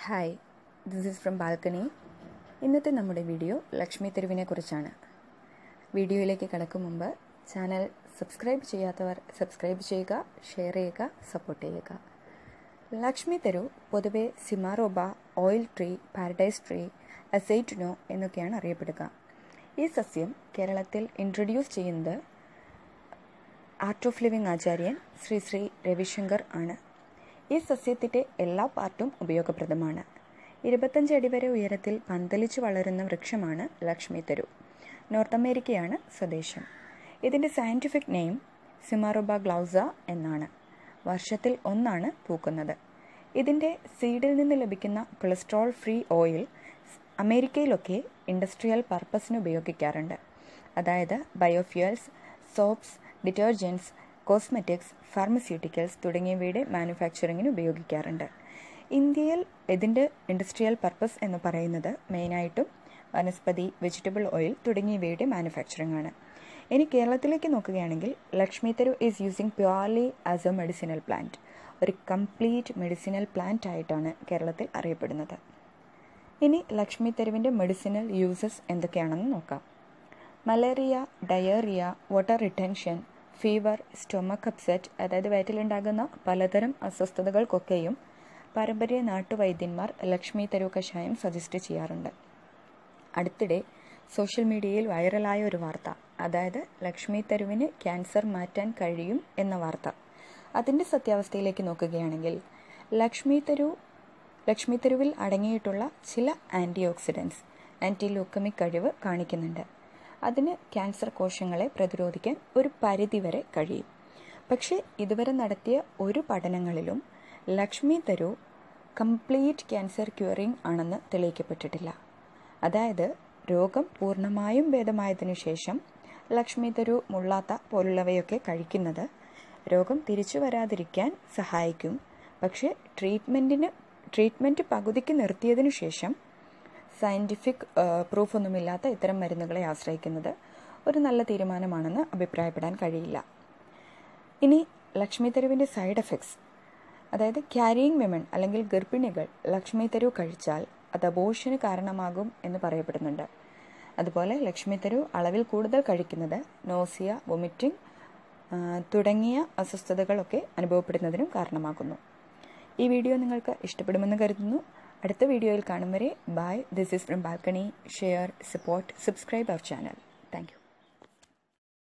hi this is from balcony ഇന്നത്തെ നമ്മുടെ video Lakshmi തെരുവിനെ കുറിച്ചാണ് വീഡിയോയിലേക്ക് കടക്കും മുമ്പ് ചാനൽ സബ്സ്ക്രൈബ് ചെയ്യാത്തവർ സബ്സ്ക്രൈബ് ചെയ്യുക ഷെയർ ചെയ്യുക സപ്പോർട്ട് ചെയ്യുക ലക്ഷ്മി തെരു പൊതുവെ simarouba oil tree paradise tree aceituno എന്നൊക്കെയാണ് അറിയപ്പെടുക ഈ സസ്യം കേരളത്തിൽ ഇൻട്രൊഡ്യൂസ് ചെയ്യുന്നത് ആർട്ട് ഓഫ് ലിവിംഗ് ആചാര്യൻ ശ്രീ ശ്രീ രവിശങ്കർ ആണ് ഈ സസ്യത്തിൻ്റെ എല്ലാ പാർട്ടും ഉപയോഗപ്രദമാണ് ഇരുപത്തഞ്ച് അടി വരെ ഉയരത്തിൽ പന്തലിച്ച് വളരുന്ന വൃക്ഷമാണ് ലക്ഷ്മി തെരു നോർത്ത് അമേരിക്കയാണ് സ്വദേശം ഇതിൻ്റെ സയൻറ്റിഫിക് നെയിം സിമാറോബ ഗ്ലൗസ എന്നാണ് വർഷത്തിൽ ഒന്നാണ് പൂക്കുന്നത് ഇതിൻ്റെ സീഡിൽ നിന്ന് ലഭിക്കുന്ന കൊളസ്ട്രോൾ ഫ്രീ ഓയിൽ അമേരിക്കയിലൊക്കെ ഇൻഡസ്ട്രിയൽ പർപ്പസിന് ഉപയോഗിക്കാറുണ്ട് അതായത് biofuels soaps detergents cosmetics pharmaceuticals തുടങ്ങിയവയുടെ മാനുഫാക്ചറിങ്ങിന് ഉപയോഗിക്കാറുണ്ട് ഇന്ത്യയിൽ ഇതിൻ്റെ ഇൻഡസ്ട്രിയൽ പർപ്പസ് എന്ന് പറയുന്നത് മെയിനായിട്ടും വനസ്പതി വെജിറ്റബിൾ ഓയിൽ തുടങ്ങിയവയുടെ മാനുഫാക്ചറിംഗ് ആണ് ഇനി കേരളത്തിലേക്ക് നോക്കുകയാണെങ്കിൽ Lakshmi Taru is using purely as a medicinal plant ഒരു കംപ്ലീറ്റ് മെഡിസിനൽ പ്ലാന്റ് ആയിട്ടാണ് കേരളത്തിൽ അറിയപ്പെടുന്നത് ഇനി ലക്ഷ്മി തെരുവിൻ്റെ മെഡിസിനൽ യൂസസ് എന്തൊക്കെയാണെന്ന് നോക്കാം malaria diarrhoea water retention fever stomach upset അതായത് വയറ്റിലുണ്ടാകുന്ന പലതരം അസ്വസ്ഥതകൾക്കൊക്കെയും പാരമ്പര്യ നാട്ടുവൈദ്യന്മാർ ലക്ഷ്മി തെരു കഷായം സജസ്റ്റ് ചെയ്യാറുണ്ട് അടുത്തിടെ സോഷ്യൽ മീഡിയയിൽ വൈറലായ ഒരു വാർത്ത അതായത് ലക്ഷ്മി തെരുവിന് ക്യാൻസർ മാറ്റാൻ കഴിയും എന്ന വാർത്ത അതിൻ്റെ സത്യാവസ്ഥയിലേക്ക് നോക്കുകയാണെങ്കിൽ ലക്ഷ്മി തെരു ലക്ഷ്മി തെരുവിൽ അടങ്ങിയിട്ടുള്ള ചില ആൻറ്റി ഓക്സിഡൻസ് ആൻറ്റി ലൂക്കമിക് കഴിവ് കാണിക്കുന്നുണ്ട് അതിന് ക്യാൻസർ കോശങ്ങളെ പ്രതിരോധിക്കാൻ ഒരു പരിധിവരെ കഴിയും പക്ഷേ ഇതുവരെ നടത്തിയ ഒരു പഠനങ്ങളിലും ലക്ഷ്മി തരു കംപ്ലീറ്റ് ക്യാൻസർ ക്യൂറിംഗ് ആണെന്ന് തെളിയിക്കപ്പെട്ടിട്ടില്ല അതായത് രോഗം പൂർണ്ണമായും ഭേദമായതിനു ശേഷം ലക്ഷ്മി തരു മുള്ളാത്ത പോലുള്ളവയൊക്കെ കഴിക്കുന്നത് രോഗം തിരിച്ചു വരാതിരിക്കാൻ സഹായിക്കും പക്ഷേ ട്രീറ്റ്മെൻറ്റിന് ട്രീറ്റ്മെൻറ്റ് പകുതിക്ക് നിർത്തിയതിനു ശേഷം സയൻറ്റിഫിക് പ്രൂഫൊന്നുമില്ലാത്ത ഇത്തരം മരുന്നുകളെ ആശ്രയിക്കുന്നത് ഒരു നല്ല തീരുമാനമാണെന്ന് അഭിപ്രായപ്പെടാൻ കഴിയില്ല ഇനി ലക്ഷ്മി തെരുവിൻ്റെ സൈഡ് എഫക്ട്സ് അതായത് ക്യാരിയിങ് വിമൺ അല്ലെങ്കിൽ ഗർഭിണികൾ ലക്ഷ്മി തെരു കഴിച്ചാൽ അത് അബോഷന് കാരണമാകും എന്ന് പറയപ്പെടുന്നുണ്ട് അതുപോലെ ലക്ഷ്മി തെരു അളവിൽ കൂടുതൽ കഴിക്കുന്നത് നോസിയ വൊമിറ്റിംഗ് തുടങ്ങിയ അസ്വസ്ഥതകളൊക്കെ അനുഭവപ്പെടുന്നതിനും കാരണമാകുന്നു ഈ വീഡിയോ നിങ്ങൾക്ക് ഇഷ്ടപ്പെടുമെന്ന് കരുതുന്നു അടുത്ത വീഡിയോയിൽ കാണും വരെ bye this is from balcony share support subscribe our channel